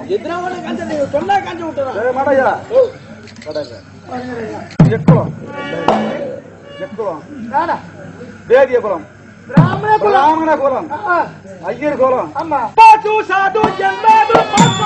எத்தனை மணி காஞ்ச நீங்க சொன்னா காஞ்ச விட்டுறோம் ஏய், மாடையா மாடையா. எக்குளம் எக்குளம் வேதிய குலம் பிராமண குலம் பிராமண குலம் ஆ, ஐயர் குலம் ஆமா பாசு சாது ஜன்மாது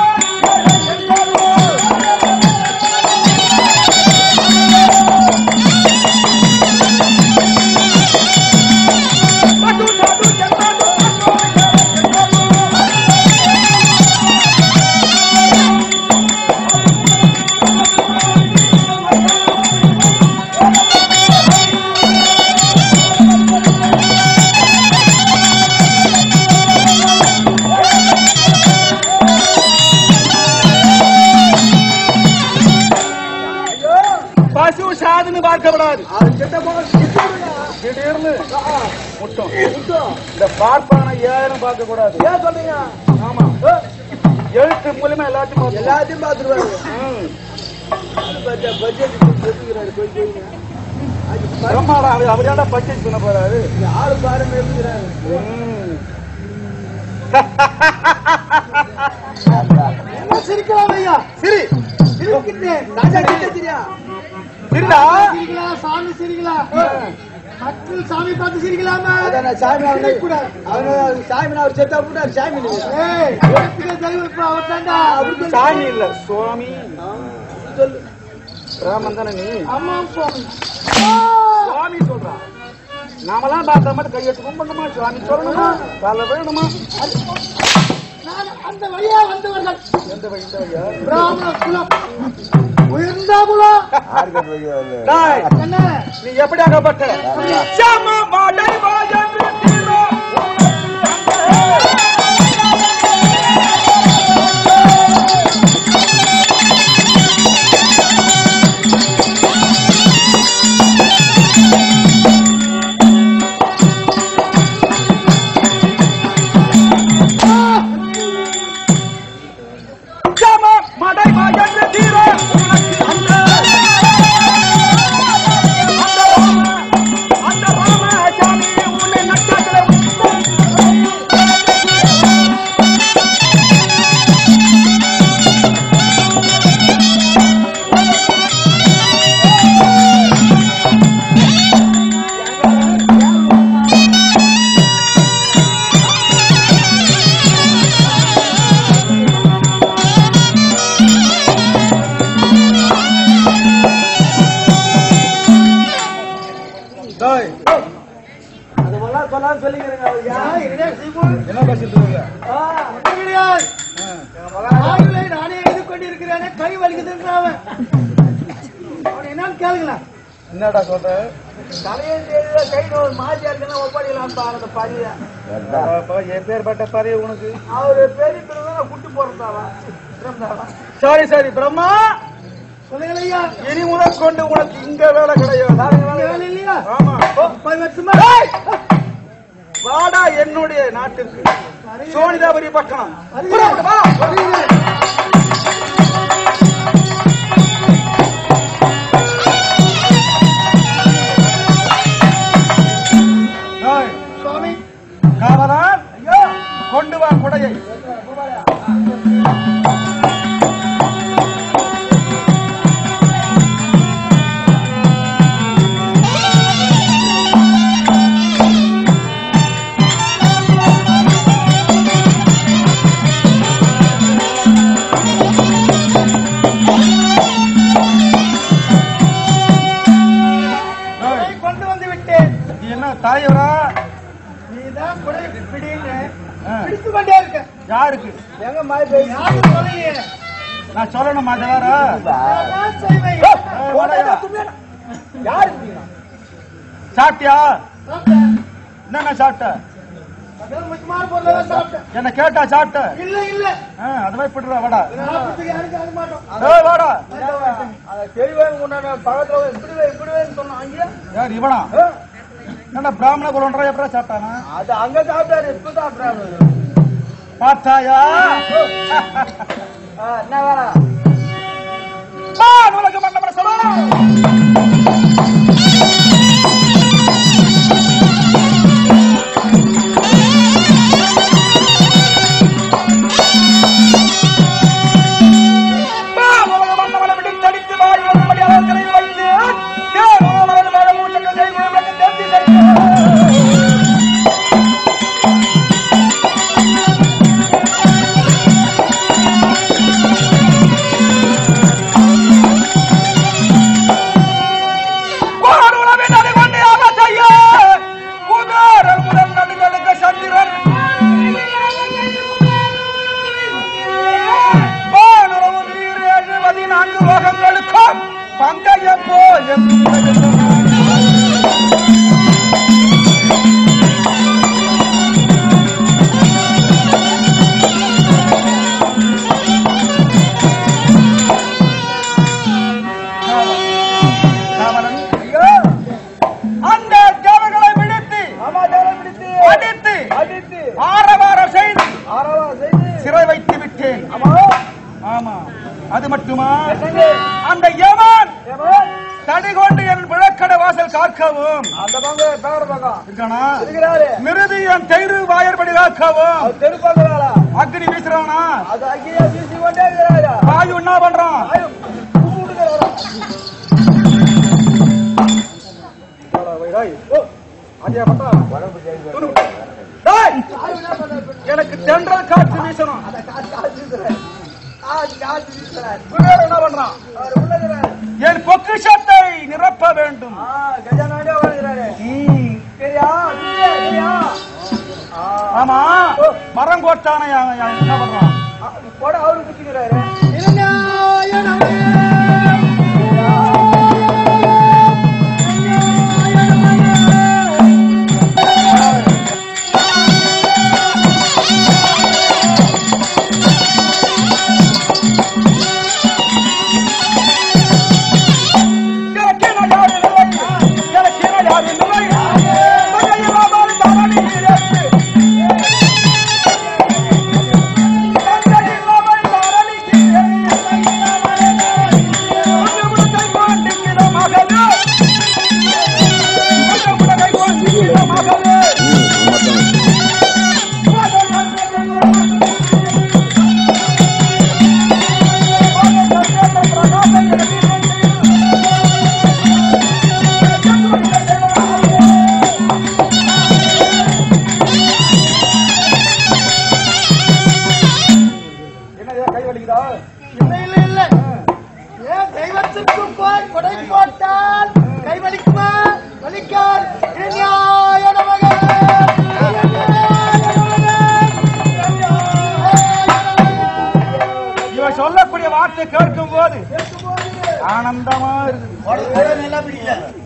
பசு சாதுன்னு பார்க்கப்படாது அது கிட்ட போக கிட்டுடுங்க. திடீர்னு ஆ, முட்டும் கிட்டும். இந்த பார்ப்பான ஏன்னு பார்க்க கூடாது ஏன் சொல்றீங்க ஆமா ஆ, எழுத்து மூலியமா எல்லாத்தையும் பார்த்து எல்லாத்தையும் பாத்துருவாரு ம். பட்ஜெட் பட்ஜெட் எடுத்துக்கிறாரு போய் போய் பிரம்மாடா அவர் அவராண்டா பட்ஜெட் பண்ண போறாரு ஆளு பாருங்க எடுத்துக்கிறாரு ம். என்ன சிரிக்கலாம் ஐயா சரி சிரிக்கிட்டேன் ராஜா கிட்ட தெரியா சரிடா சிரிக்கலாம் சாமி சிரிக்கலாம் மக்கள் சாமி பார்த்து சிரிக்கலாமா சாமி கூடாது. அவனு சாமி அவர் செத்தா போட்டாரு சாமி ஏய், எடுத்துக்க தெய்வம் இப்ப அவர் தாண்டா. சாமி இல்ல சுவாமி சொல்லு ராமன் தானே நீ அம்மா சுவாமி. சுவாமி சொல்றா நாமெல்லாம் பார்த்தா மட்டும் கையெழுத்து கும்பிடணுமா சுவாமி சொல்லணுமா கால வேணுமா நான் அந்த வழியா வந்தவர்கள் எந்த வழி இந்த வழியா பிராமண குலம் உயர்ந்த குலம் டேய், என்ன நீ எப்படி ஆகப்பட்ட சம மாடை வாஜன்று தீரோ. சம மாடை வாஜன்று தீரோ. உனக்கு அந்த அந்த ராம, அந்த ராமசாமி உன்னை நட்டாத்துல டேய், அதெல்லாம் சொல்லாம சொல்லிக்கிறேங்க அவர் யார் என்னடா சீமோன்? என்ன பேசிட்டு இருக்க ஆ, ஒண்ணும் கிடையாது. ஆயுளை நானே எழுதி கொண்டிருக்கிறேனே, கை வலிக்குதுன்றான் அவன். அவன் என்னன்னு கேளுங்களேன் என்னடா சொல்ற தலையெழுத்து கை நோய் மாஜியா இருக்குன்னா ஒப்பாடிக்கலாம் பாரு அந்த பரிய அப்பா, எப்பேற்பட்ட பறவை உனக்கு அவரு பெரிய பிறகு குட்டி போறதாவா இருந்தாவா சரி சரி பிரம்மா சொல்லுங்கள் ஐயா இனி முதல் கொண்டு உனக்கு இங்க வேலை கிடையாது இங்க வேலை இல்லையா ஆமா போய் வரட்டுமா? வாடா என்னுடைய நாட்டிற்கு சோனிதாபுரி பட்டணம் வருகிறேன். வா. வருகிறேன். டேய், சுவாமி காவலன் கொண்டு வா குடையை டேய், குடை கொண்டு வந்து விட்டேன் நீ என்ன தலைவரா நீதான் குடை பிடின்னு ஆ. பிடித்து கொண்டே இருக்க யாருக்கு எங்க மாய் போய் யாரும் சொல்லலையே நான் சொல்லணுமா அது வேற நான் செய்வேன். ஏய், வாடாயா. யாரு இருக்கீங்க சாப்பிட்டியா சாப்பிட்டேன். என்னென்ன சாப்பிட்ட அதான் முக்கியமான பொருளெல்லாம் சாப்பிட்டேன். என்ன கேட்டா சாப்பிட்ட இல்ல இல்ல ஆ, அது மாதிரி பிடுறா வாடா சாப்பிட்டதுக்கு யாருக்கும் ஆக மாட்டோம் ஏய், வாடா அதை தெளிவாக கொண்டாட பக்கத்துல இப்படி வை, இப்படி வைன்னு சொன்னோம் அங்கே யார் இவனா என்ன பிராமண குலன்றா எப்படா சாப்பிட்டானா அது அங்க சாப்பிட்டாரு இப்ப சாப்பிட்டாரு பார்த்தாயா ஆ, என்ன வேலை ஆ, உனக்கு மன்னமன சொல்லணும் அது மட்டுமா அந்த யமன் தடி கொண்டு என் விளக்கட வாசல் காக்கவும் அந்த பக்கம் பேர பக்கம் இருக்கானா இருக்கிறாரு மிருதி என் தெரு வாயற்படி காக்கவும் அவர் தெரு பக்கம் அக்னி வீசுறானா அது அங்கேயே வீசி கொண்டே இருக்கிறாரு வாயு என்ன பண்றான் டேய், எனக்கு தென்றல் காற்று வீசணும் குபேரன் என்ன பண்றான் என் பொக்கிஷத்தை நிரப்ப வேண்டும் ஆமா மரம் கோட்டான என்ன பண்றான் எனக்கு என்ன யாரு இல்லை எனக்கு என்ன யாரு இல்லை மகையிலாமல் தவணி இருக்கு மகையிலாமல் தவணி என்ன கை வலிக்குதா இல்லை இல்லை இல்லை ஏன் தெய்வத்திற்கு போய் கொடை போட்டால் கை வலிக்குமா வலிக்கால் இனியாய நமக இவன் சொல்லக்கூடிய வார்த்தை கேட்கும் போது ஆனந்தமா இருக்கு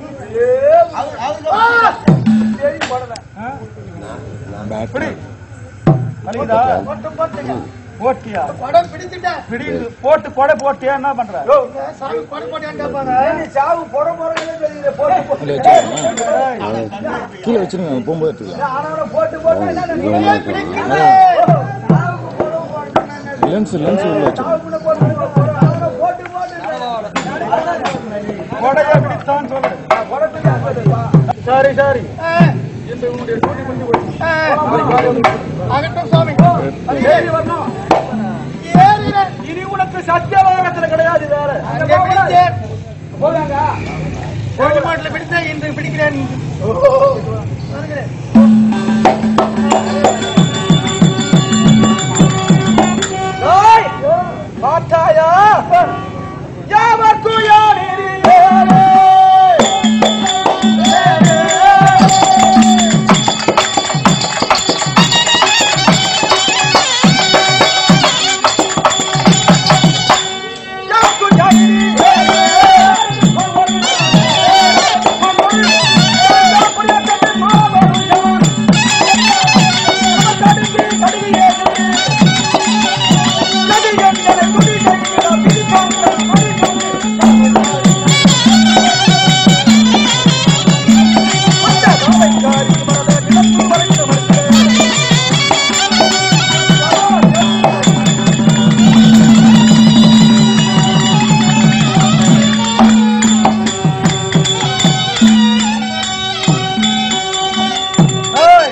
ஆ? இப்படி வலிக்குதா போட்டு போட்டுங்க போட்டியா படம் பிடிச்சிட்டேன் பிடி போட்டு கொடை போட்டியா என்ன பண்ற சாமி கொடை போட்டேன்னு கேட்பாங்க சாவு போற போறேன்னு சொல்லிடுற போட்டு போட்டு கீழே வச்சிருங்க போகும்போது எடுத்துக்கலாம் ஆனாலும் போட்டு போட்டு என்ன நீயே பிடிக்கிறது லென்ஸ் லென்ஸ் உள்ள வச்சிருங்க கொடைய பிடித்தான் சொல்லு சரி சரி இந்த உன்னுடைய டூட்டி முடிஞ்சு போச்சு அகட்டும் சாமி சரி வரணும் ஏறினேன் இனி உனக்கு சத்தியவாகத்துல கிடையாது வேற அங்கே பிடித்தேன் போகாங்க கோழி மாட்டில் பிடித்தேன் இன்று பிடிக்கிறேன் வருகிறேன். ஏய், பார்த்தாயா யாவர்க்கு யாரிலே யாவர்க்கு யாரிலே Hey!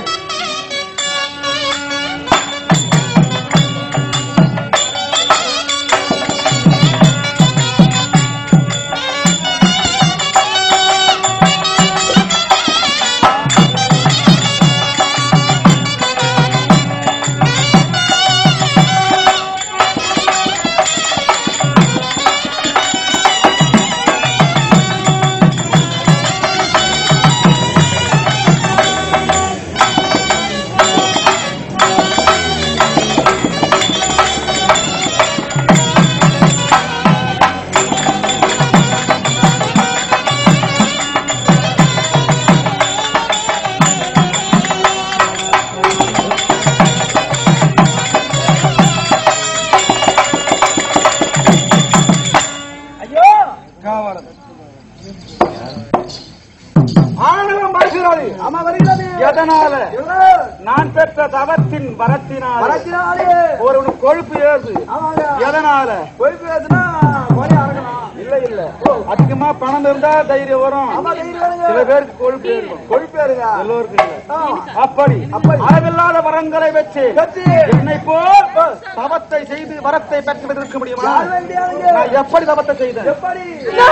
காவலன் ஆணவம் மனுஷர் வருகிறது ஆமா வருகிறது எதனால எவ்வளவு? நான் பெற்ற தவத்தின் வரத்தினால் வரத்தினாலே ஒரு கொழுப்பு ஏறுது ஆமாங்க எதனால பொறுப்பு பேசுனா கொலை அறக்கணும் இல்ல இல்ல அதிகமா பணம் இருந்தா தைரியம் வரும் ஆமா தைரியம் வேணுங்க. சில பேருக்கு கொழுப்பு ஏறும் கொழுப்பு ஏறுங்க. எல்லோருக்கும் இல்ல ஆ. அப்படி அளவில்லாத வரங்களை வச்சு வச்சு. என்னை போல் தவத்தை செய்து வரத்தை பெற்று இருக்க முடியுமா யார் வேண்டியாளுங்க? நான் எப்படி தவத்தை செய்தேன் எப்படி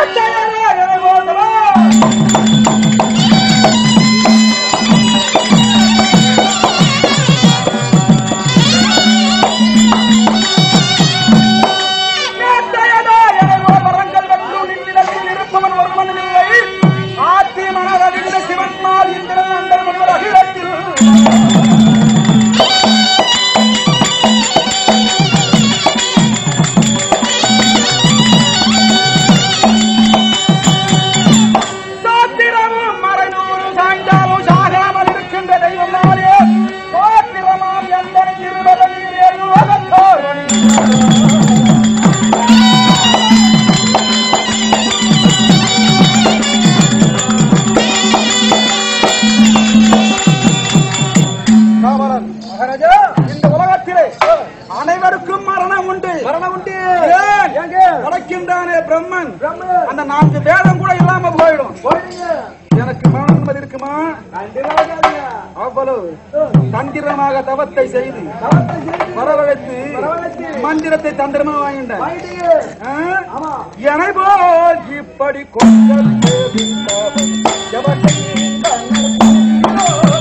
மகாராஜா இந்த உலகத்திலே அனைவருக்கும் மரணம் உண்டு மரணம் உண்டு ஏன்? ஏங்க படைக்கின்றானே பிரம்மன் பிரம்மன். அந்த நான்கு வேதம் கூட இல்லாம போயிடும் போயிடுங்க எனக்கு மரணம் நிம்மதி இருக்குமா கண்டிப்பாக அவ்வளவு தந்திரமாக தவத்தை செய்து தவத்தை செய்து வரவழைத்து வரவழைத்து மந்திரத்தை தந்திரமா வாங்கிட்டேன் வாங்கிட்டீங்க ஆ? ஆமா எனை போல் இப்படி கொஞ்சம் சேவித்தவன் எவனை கண்ணர்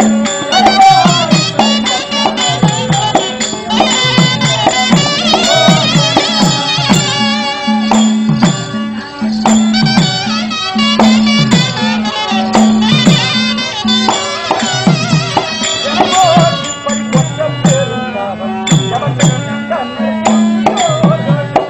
இப்படி கொஞ்சம் சேவித்தவன் எவனை கண்ணர்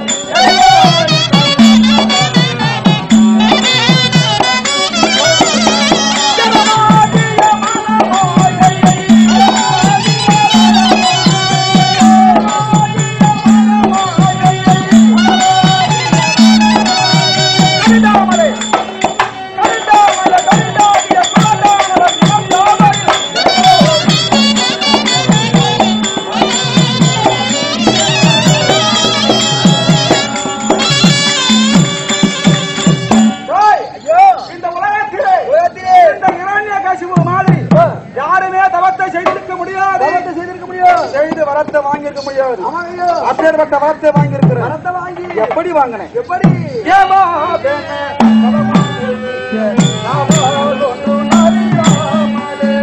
இந்த உலகத்திலே இந்த இரண்யகசிபு மாதிரி யாருமே தவத்தை செய்திருக்க முடியாது தவத்தை செய்திருக்க முடியும் செய்து வரத்தை வாங்கியிருக்க முடியாது ஆமாங்க அப்பேற்பட்ட வரத்தை வாங்கியிருக்கிறேன் பணத்தை வாங்கி எப்படி வாங்கினேன் எப்படி ஏமா பெண்ணே, தவமாயிருக்க, நாவால் ஒன்றும் அறியாமலே.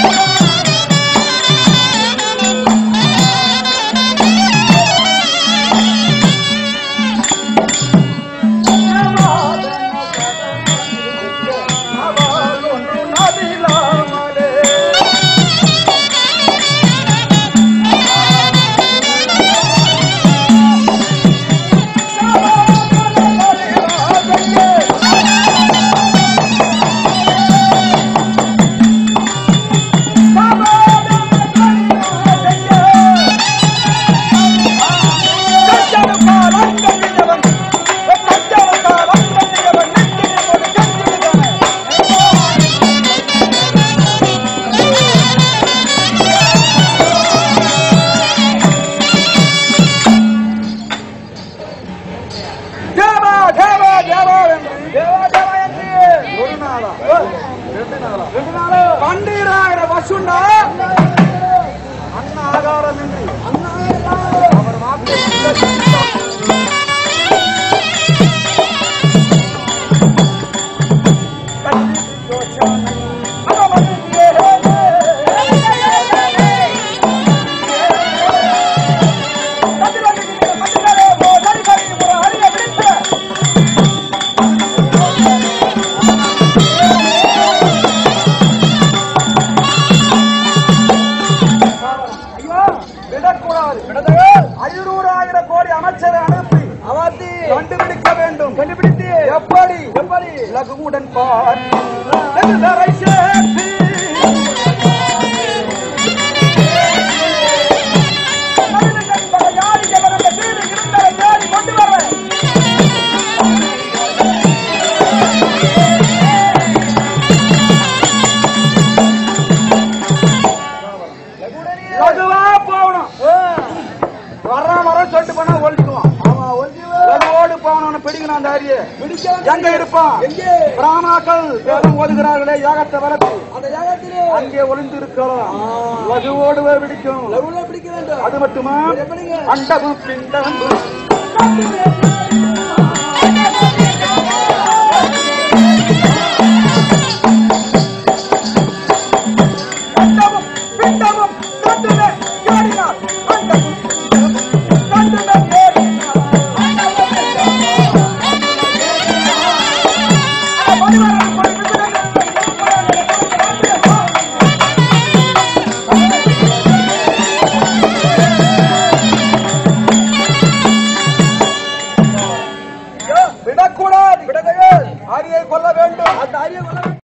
ஏமா பெண்ணே, தவமாயிருக்க, நாவால் ஒன்றும் அறியாமலே. தேவா தேவா தேவா என்று தேவா தேவா என்று ஒரு நாளா ரெண்டு நாளா ரெண்டு நாளு பன்னீராயிரம் வசுண்டா அண்ணா ஆகாரம் என்று அவர் மாப்பிள்ளை ஐயா விடக்கூடாது ஐநூறாயிரம் கோடி அமைச்சரை அனுப்பி அவாத்தி கண்டுபிடிக்க வேண்டும் கண்டுபிடித்து எப்படி எப்படி லகுவுடன் பார் வெகுதரை சேர்த்து. மனிதர்கள் பல யாரி எவரது வீடு இருந்ததை யாரி கொண்டு வரேன் ஆ எங்க இருப்பான் எங்கே பிராணாக்கள் வேதம் ஓதுகிறார்களே யாகத்தை வளர்த்து அந்த யாகத்திலே அங்கே ஒளிந்து இருக்கலாம் லகுவோடு பிடிக்கும் லகுல பிடிக்க வேண்டும் அது மட்டுமா எப்படிங்க அண்டமும் பிண்டமும் காட்டு வேண்டாம்